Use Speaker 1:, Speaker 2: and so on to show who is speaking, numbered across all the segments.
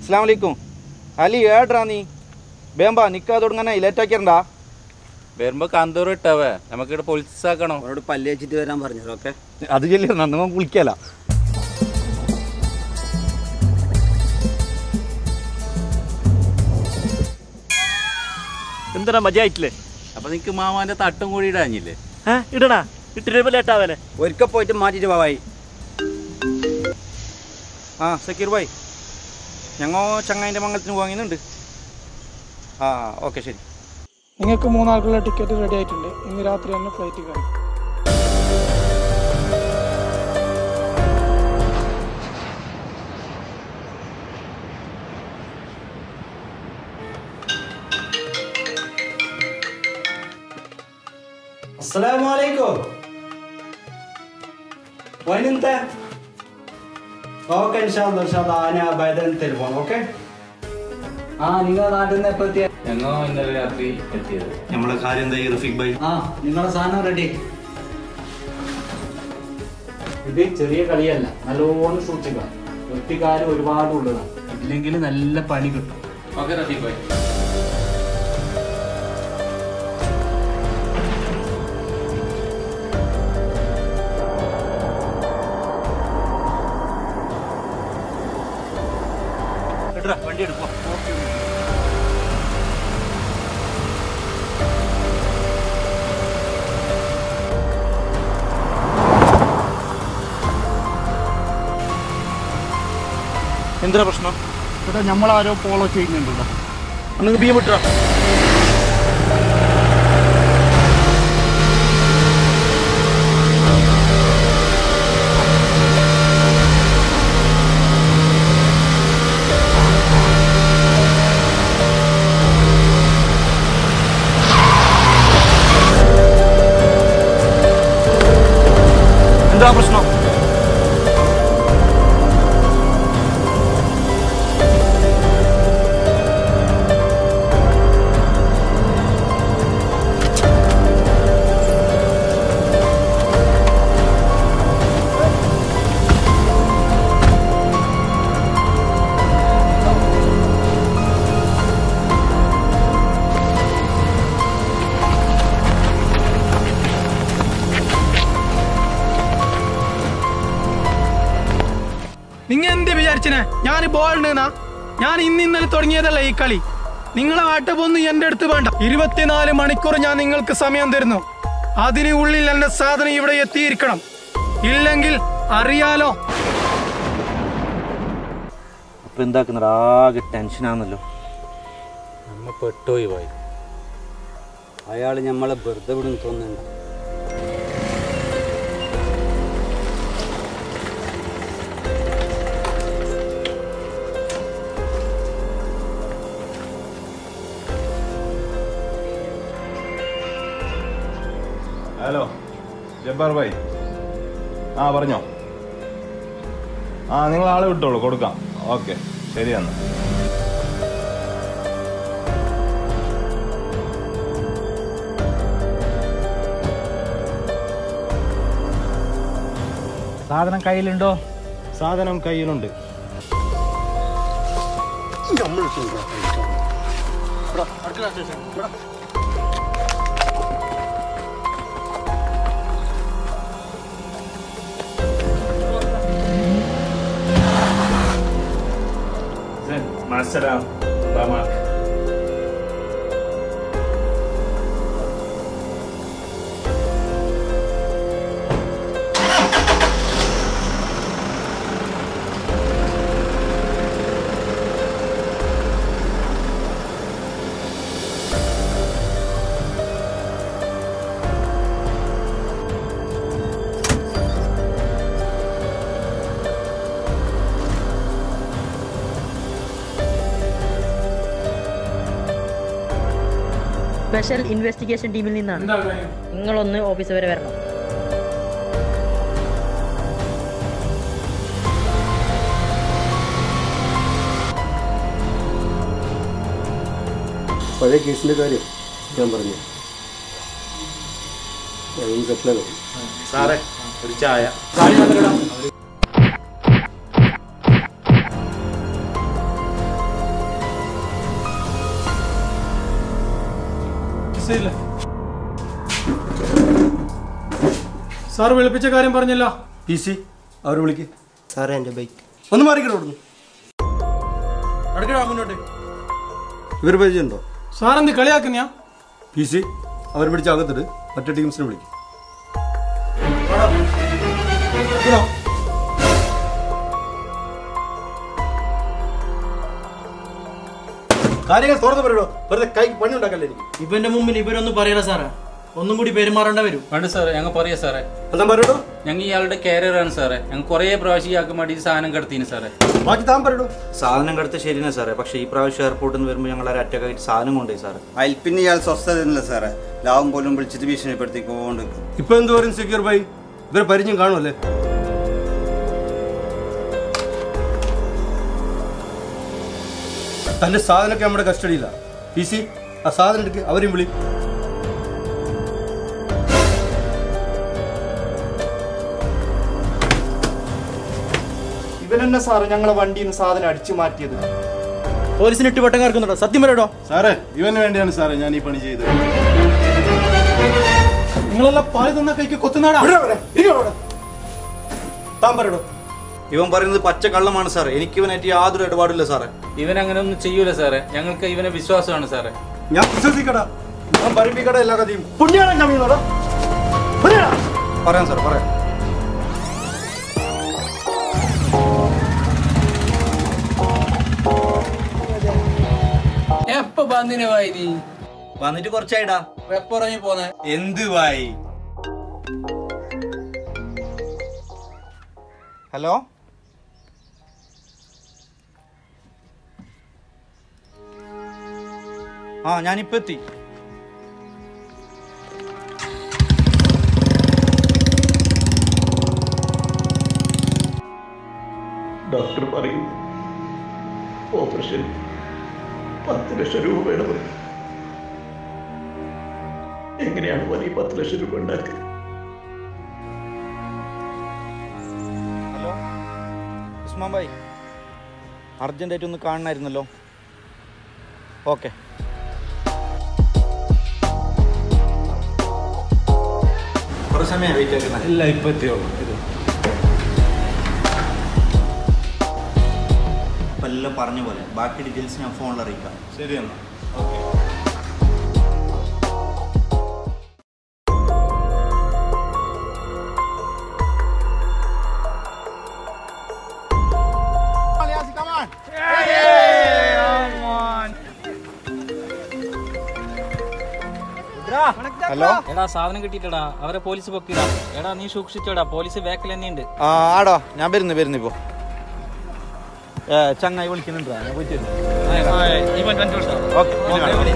Speaker 1: അസ്സാം വലൈക്കും അലി ഏട്രാ നീ ബേമ്പാ നിക്കാ തുടങ്ങാനായി ലേറ്റാക്കിയണ്ടാ
Speaker 2: വരുമ്പോ കന്തൂർ ഇട്ടവേ നമുക്കിവിടെ പൊളിച്ച് ആക്കണം
Speaker 3: അവരോട് പല്ല് വെച്ചിട്ട് വരാൻ പറഞ്ഞു ഓക്കെ
Speaker 1: അത് ചെല്ലി നന്ന വിളിക്കല
Speaker 4: എന്തിനാ മജയായിട്ടില്ലേ
Speaker 2: അപ്പൊ നിനക്ക് മാമാന്റെ തട്ടും കൂടി ഇടാഞ്ഞില്ലേ
Speaker 4: ഏ ഇടണാ ഇട്ടിട്ട് ലേറ്റാവനെ
Speaker 3: ഒരിക്കൽ പോയിട്ട് മാറ്റിയിട്ട് പോവായി
Speaker 1: ആ സക്കീർ ഭായ് ഞങ്ങൾ ചങ്ങായിൻ്റെ മംഗലത്തിന് പോകാനുണ്ട് ആ ഓക്കെ ശരി
Speaker 5: നിങ്ങൾക്ക് മൂന്നാൾക്കുള്ള ടിക്കറ്റ് റെഡി ആയിട്ടുണ്ട് ഇന്ന് രാത്രി തന്നെ ഫ്ലൈറ്റ് കയറി
Speaker 3: അസ്സലാമു അലൈക്കും വൈകുന്നേരത്തെ ഓക്കെ ഇൻഷാല്ലാ ഇൻഷാല്ലാ ഞാൻ ബൈദൻ തരുമോ ഓക്കെ ആ നിങ്ങൾ നാട്ടിൽ നിന്ന് എപ്പോൾ എത്തിയ
Speaker 2: ഞങ്ങൾ ഇന്നലെ രാത്രി എത്തിയത്
Speaker 1: നമ്മളെ കാര്യം എന്തായി റഫീഖ് ഭായ്
Speaker 3: ആ നിങ്ങളെ സാധനം റെഡി
Speaker 5: ഇത് ചെറിയ കളിയല്ല നല്ലോണം സൂക്ഷിക്കുക വൃത്തിക്കാര് ഒരുപാട് ഉള്ളതാണ് ഇല്ലെങ്കിൽ നല്ല പണി കിട്ടും
Speaker 2: ഓക്കെ റഫീഖ് ഭായ്
Speaker 4: വണ്ടി എടുക്കും
Speaker 1: എന്തിനാ പ്രശ്നം
Speaker 5: ഇവിടെ നമ്മളാരോ ഫോളോ ചെയ്യുന്നുണ്ടല്ലോ
Speaker 1: നിങ്ങൾ ബിയം വിട്ടാ എന്താ പ്രശ്നം
Speaker 5: നിങ്ങ എന്ത് വിചാരിച്ചിനെ ഞാൻ ബോൾണ്ടെന്നാ ഞാൻ ഇന്ന് ഇന്നലെ തുടങ്ങിയതല്ല ഈ കളി നിങ്ങളെ ആട്ടപ്പൊന്നും എന്റെ അടുത്ത് വേണ്ട ഇരുപത്തിനാല് മണിക്കൂർ ഞാൻ നിങ്ങൾക്ക് സമയം തരുന്നു അതിന് ഉള്ളിൽ എന്റെ സാധനം ഇവിടെ എത്തിയിരിക്കണം ഇല്ലെങ്കിൽ അറിയാലോ
Speaker 1: അപ്പൊ എന്താക്കുന്നത് ആകെ ടെൻഷനാണല്ലോ
Speaker 2: നമ്മ പെട്ടുപോയി പോയി
Speaker 3: അയാൾ നമ്മളെ വെറുതെ വിടും തോന്നുന്നുണ്ട്
Speaker 6: ഹലോ ജബ്ബാർ ഭായി ആ പറഞ്ഞോ ആ നിങ്ങൾ ആളെ വിട്ടോളൂ കൊടുക്കാം ഓക്കെ ശരി എന്നാ
Speaker 5: സാധനം കയ്യിലുണ്ടോ
Speaker 6: സാധനം കയ്യിലുണ്ട്
Speaker 4: مع السلامة الله معك
Speaker 7: സ്പെഷ്യൽ ഇൻവെസ്റ്റിഗേഷൻ ടീമിൽ നിന്നാണ് നിങ്ങളൊന്ന് ഓഫീസ് വരെ വരണം
Speaker 3: പഴയ കേസിന്റെ കാര്യം ഞാൻ പറഞ്ഞു സെറ്റിലാണ്
Speaker 1: സാറേ ഒരു ചായ
Speaker 5: ശരിയില്ല സാർ വിളിപ്പിച്ച കാര്യം പറഞ്ഞല്ലോ
Speaker 3: പി സി അവർ വിളിക്ക്
Speaker 8: സാറേ എൻ്റെ ബൈക്ക്
Speaker 3: ഒന്ന് മാറിക്കട കൊടുന്നു
Speaker 5: അടുക്കടാ മുന്നോട്ട്
Speaker 3: ഇവർ പരിചയമുണ്ടോ
Speaker 5: സാർ എന്ത് കളിയാക്കുന്ന
Speaker 3: പി സി അവർ പിടിച്ച് അകത്തിട്ട് മറ്റേ ടീംസിനെ വിളിക്കും കാര്യങ്ങൾ തുറന്നു പറയണോ വെറുതെ കൈ പണി ഉണ്ടാക്കല്ലേ എനിക്ക്
Speaker 9: ഇവന്റെ മുമ്പിൽ ഇവരൊന്നും പറയണ സാറേ ഒന്നും കൂടി പെരുമാറേണ്ട വരും
Speaker 2: വേണ്ട സാറേ ഞങ്ങൾ പറയാ സാറേ
Speaker 3: എന്താ പറയണോ
Speaker 2: ഞങ്ങൾ ഇയാളുടെ കാരിയറാണ് സാറേ ഞങ്ങൾ കുറേ പ്രാവശ്യം ഇയാൾക്ക് വേണ്ടി സാധനം കടത്തിന് സാറേ
Speaker 3: ബാക്കി താൻ പറയണോ
Speaker 1: സാധനം കടുത്ത് ശരിയാണ് സാറേ പക്ഷേ ഈ പ്രാവശ്യം എയർപോർട്ടിൽ നിന്ന് വരുമ്പോൾ ഞങ്ങൾ ഒരു അറ്റക്കായിട്ട് സാധനം കൊണ്ടുപോയി സാറേ
Speaker 10: അതിൽ പിന്നെ ഇയാൾ സ്വസ്ഥതയില്ല സാറേ ലാഭം പോലും വിളിച്ചിട്ട് ഭീഷണിപ്പെടുത്തിക്കൊണ്ട്
Speaker 3: ഇപ്പൊ എന്ത് പറയും സെക്യൂർ ബൈ ഇവരെ പരിചയം കാണുമല്ലേ തന്റെ സാധനമൊക്കെ നമ്മുടെ കസ്റ്റഡിയില്ല പി സി ആ സാധനം എടുക്ക് അവരെയും വിളി
Speaker 9: ഇവനെന്നെ സാറ് ഞങ്ങളെ വണ്ടിയിൽ നിന്ന് സാധനം അടിച്ചു മാറ്റിയത്
Speaker 5: പോലീസിന് ഇട്ട് വട്ടം കറക്കുന്നുണ്ടോ സത്യം പറയടോ
Speaker 6: സാറേ ഇവന് വേണ്ടിയാണ് സാറേ ഞാൻ ഈ പണി ചെയ്തത്
Speaker 5: നിങ്ങളെല്ലാം പാല് തന്ന കൈക്ക് കൊത്തുന്നാടാ
Speaker 3: താൻ പറയണോ
Speaker 1: ഇവൻ പറയുന്നത് പച്ച കള്ളമാണ് സാറേ എനിക്ക് ഇവനായിട്ട് യാതൊരു ഇടപാടില്ല സാറേ
Speaker 2: ഇവൻ അങ്ങനെ ഒന്നും ചെയ്യൂല സാറേ ഞങ്ങൾക്ക് ഇവനെ വിശ്വാസമാണ് സാറേ
Speaker 3: ഞാൻ വിശ്വസിക്കടാ ഞാൻ പറയിപ്പിക്കട എല്ലാ കഥയും
Speaker 1: പറയാം സാർ പറയാം
Speaker 9: എപ്പോ വന്നിനെ വായി
Speaker 1: വന്നിട്ട് കുറച്ചായിടാ
Speaker 9: എപ്പോറങ്ങി പോന്നെ
Speaker 1: എന്ത് വായി ഹലോ ആ ഞാനിപ്പോ എത്തി
Speaker 4: ഡോക്ടർ പറയുന്നു ഓപ്പറേഷൻ പത്ത് ലക്ഷം രൂപ വേണമെന്ന് എങ്ങനെയാണ് വലിയ പത്ത് ലക്ഷം രൂപ ഉണ്ടാക്കുക
Speaker 1: ഹലോ ഉസ്മാൻ ഭായ് അർജന്റായിട്ട് ഒന്ന് കാണണമായിരുന്നല്ലോ ഓക്കെ കുറേ സമയം വെയിറ്റ് ആക്കുന്നത്
Speaker 6: ഇല്ല ഇപ്പൊ എത്തിയോളൂ ഇത്
Speaker 1: ഇപ്പം എല്ലാം പറഞ്ഞ പോലെ ബാക്കി ഡീറ്റെയിൽസ് ഞാൻ ഫോണിൽ അറിയിക്കാം
Speaker 6: ശരി എന്നാ
Speaker 1: ഹലോ
Speaker 2: എടാ സാധനം കിട്ടിയിട്ടടാ അവരെ പോലീസ് പൊക്കിടാ എടാ നീ സൂക്ഷിച്ചോടാ പോലീസ് ബാക്കിൽ തന്നെയുണ്ട്
Speaker 1: ആ ആടോ ഞാൻ വരുന്നു വരുന്നു ഇപ്പോൾ ചങ്ങായി വിളിക്കുന്നുണ്ടോ ഞാൻ പോയിട്ട് ഓക്കെ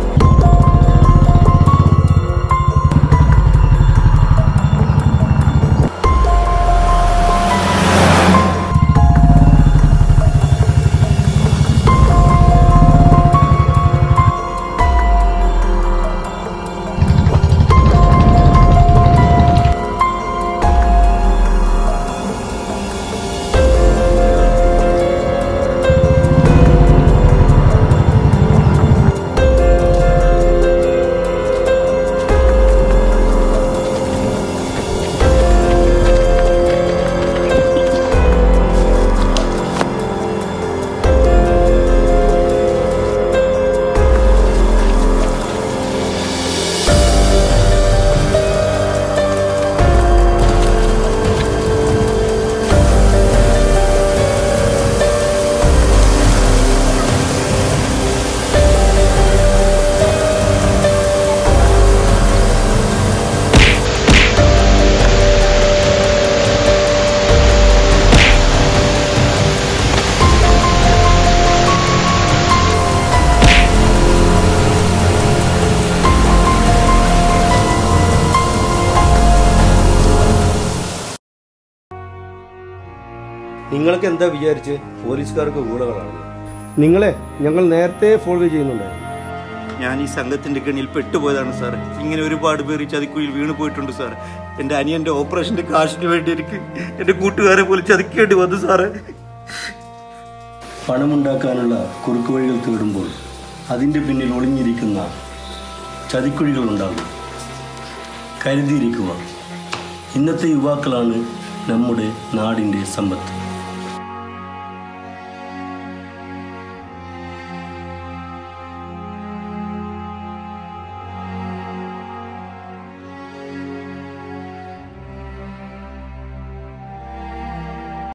Speaker 3: നിങ്ങൾക്ക് എന്താ വിചാരിച്ച് പോലീസുകാർക്ക് ഊളകളാണ് നിങ്ങളെ ഞങ്ങൾ നേരത്തെ ഫോളോ ചെയ്യുന്നുണ്ടായിരുന്നു
Speaker 1: ഞാൻ ഈ സംഘത്തിന്റെ കണ്ണിൽ പെട്ടുപോയതാണ് സാർ ഇങ്ങനെ ഒരുപാട് പേർ ഈ ചതിക്കുഴിയിൽ വീണ് പോയിട്ടുണ്ട് സാർ എൻ്റെ അനിയന്റെ ഓപ്പറേഷന്റെ കാശിന് വേണ്ടി എനിക്ക് എൻ്റെ കൂട്ടുകാരെ പോലെ ചതിക്കേണ്ടി വന്നു സാറ്
Speaker 3: പണമുണ്ടാക്കാനുള്ള കുറുക്കുവഴികൾ തേടുമ്പോൾ അതിൻ്റെ പിന്നിൽ ഒളിഞ്ഞിരിക്കുന്ന
Speaker 8: ചതിക്കുഴികളുണ്ടാകും കരുതിയിരിക്കുക ഇന്നത്തെ യുവാക്കളാണ് നമ്മുടെ നാടിൻ്റെ സമ്പത്ത്